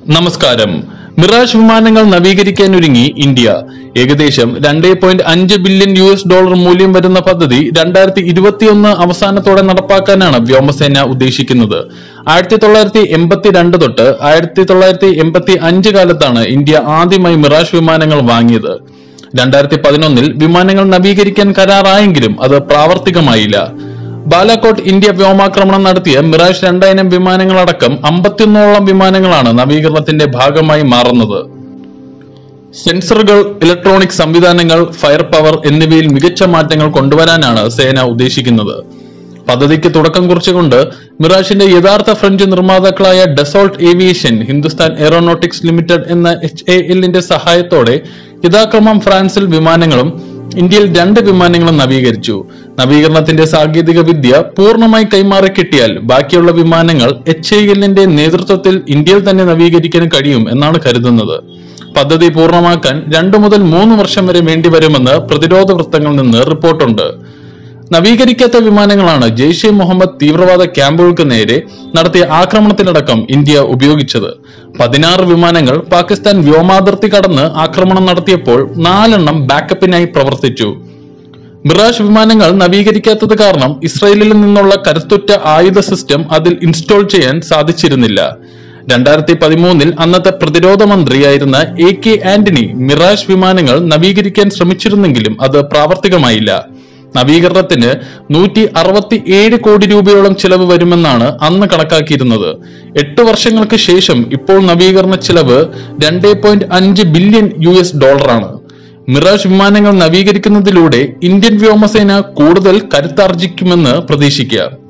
നമസ്കാരം മിറാഷ് വിമാനങ്ങൾ നവീകരിക്കാനൊരുങ്ങി ഇന്ത്യ ഏകദേശം രണ്ടേ പോയിന്റ് അഞ്ച് ബില്യൺ യു എസ് ഡോളർ മൂല്യം വരുന്ന പദ്ധതി രണ്ടായിരത്തി ഇരുപത്തിയൊന്ന് അവസാനത്തോടെ നടപ്പാക്കാനാണ് വ്യോമസേന ഉദ്ദേശിക്കുന്നത് ആയിരത്തി തൊള്ളായിരത്തി എൺപത്തി രണ്ട് തൊട്ട് ആയിരത്തി തൊള്ളായിരത്തി എൺപത്തി അഞ്ച് കാലത്താണ് ഇന്ത്യ ആദ്യമായി മിറാഷ് വിമാനങ്ങൾ വാങ്ങിയത് രണ്ടായിരത്തി പതിനൊന്നിൽ വിമാനങ്ങൾ നവീകരിക്കാൻ കരാറായെങ്കിലും അത് പ്രാവർത്തികമായില്ല ബാലാക്കോട്ട് ഇന്ത്യ വ്യോമാക്രമണം നടത്തിയ മിറാഷ് രണ്ടായിരം വിമാനങ്ങളടക്കം അമ്പത്തിയൊന്നോളം വിമാനങ്ങളാണ് നവീകരണത്തിന്റെ ഭാഗമായി മാറുന്നത് സെൻസറുകൾ ഇലക്ട്രോണിക് സംവിധാനങ്ങൾ ഫയർ പവർ എന്നിവയിൽ മികച്ച മാറ്റങ്ങൾ കൊണ്ടുവരാനാണ് സേന ഉദ്ദേശിക്കുന്നത് പദ്ധതിക്ക് തുടക്കം കുറിച്ചുകൊണ്ട് മിറാഷിന്റെ യഥാർത്ഥ ഫ്രഞ്ച് നിർമ്മാതാക്കളായ Dassault aviation Hindustan aeronautics limited എന്ന എച്ച് എ എല്ലിന്റെ സഹായത്തോടെ യഥാക്രമം ഫ്രാൻസിൽ വിമാനങ്ങളും ഇന്ത്യയിൽ രണ്ട് വിമാനങ്ങളും നവീകരിച്ചു നവീകരണത്തിന്റെ സാങ്കേതിക വിദ്യ പൂർണ്ണമായി കൈമാറി കിട്ടിയാൽ ബാക്കിയുള്ള വിമാനങ്ങൾ എച്ച് എ എല്ലിന്റെ നേതൃത്വത്തിൽ ഇന്ത്യയിൽ തന്നെ നവീകരിക്കാൻ കഴിയും എന്നാണ് കരുതുന്നത് പദ്ധതി പൂർണ്ണമാക്കാൻ രണ്ടു മുതൽ മൂന്ന് വർഷം വരെ വേണ്ടിവരുമെന്ന് പ്രതിരോധ വൃത്തങ്ങളിൽ നിന്ന് റിപ്പോർട്ടുണ്ട് നവീകരിക്കാത്ത വിമാനങ്ങളാണ് ജെയ്ഷെ മുഹമ്മദ് തീവ്രവാദ ക്യാമ്പുകൾക്ക് നേരെ നടത്തിയ ആക്രമണത്തിലടക്കം ഇന്ത്യ ഉപയോഗിച്ചത് പതിനാറ് വിമാനങ്ങൾ പാകിസ്ഥാൻ വ്യോമാതിർത്തി കടന്ന് ആക്രമണം നടത്തിയപ്പോൾ നാലെണ്ണം ബാക്കപ്പിനായി പ്രവർത്തിച്ചു മിറാഷ് വിമാനങ്ങൾ നവീകരിക്കാത്തത് കാരണം ഇസ്രയേലിൽ നിന്നുള്ള കരുത്തുറ്റ ആയുധ സിസ്റ്റം അതിൽ ഇൻസ്റ്റോൾ ചെയ്യാൻ സാധിച്ചിരുന്നില്ല രണ്ടായിരത്തി പതിമൂന്നിൽ അന്നത്തെ പ്രതിരോധ മന്ത്രിയായിരുന്ന എ കെ ആന്റണി മിറാഷ് വിമാനങ്ങൾ നവീകരിക്കാൻ ശ്രമിച്ചിരുന്നെങ്കിലും അത് പ്രാവർത്തികമായില്ല നവീകരണത്തിന് നൂറ്റി അറുപത്തി ഏഴ് കോടി രൂപയോളം ചിലവ് വരുമെന്നാണ് അന്ന് കണക്കാക്കിയിരുന്നത് എട്ട് വർഷങ്ങൾക്ക് ശേഷം ഇപ്പോൾ നവീകരണ ചിലവ് രണ്ടേ പോയിന്റ് അഞ്ച് ബില്യൺ യു എസ് ഡോളറാണ് മിറാഷ് വിമാനങ്ങൾ നവീകരിക്കുന്നതിലൂടെ ഇന്ത്യൻ വ്യോമസേന കൂടുതൽ കരുത്താർജിക്കുമെന്ന് പ്രതീക്ഷിക്കാം